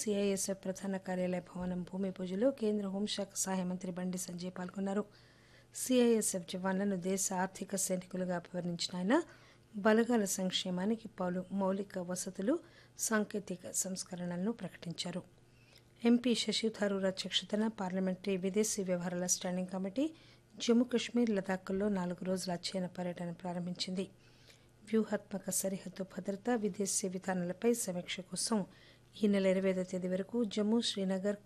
CISF ప్రధాన కార్యాలయ భవనం భూమి పూజలో కేంద్ర హోంశాఖ సహాయ మంత్రి బండి సంజయ్ పాల్గొన్నారు సిఐఎస్ఎఫ్ జవాన్లను దేశ ఆర్థిక సైనికులుగా అభివర్ణించిన ఆయన బలగాల సంక్షేమానికి పలు మౌలిక వసతులు సాంకేతిక సంస్కరణలను ప్రకటించారు ఎంపీ శశి థరూర్ అధ్యక్షతన పార్లమెంటరీ విదేశీ వ్యవహారాల స్టాండింగ్ కమిటీ జమ్మూ కశ్మీర్ లదాఖ్లో నాలుగు రోజుల అధ్యయన పర్యటన ప్రారంభించింది వ్యూహాత్మక సరిహద్దు భద్రత విదేశీ విధానాలపై సమీక్ష కోసం ఈ నెల ఇరవై ఐదో తేదీ వరకు జమ్మూ శ్రీనగర్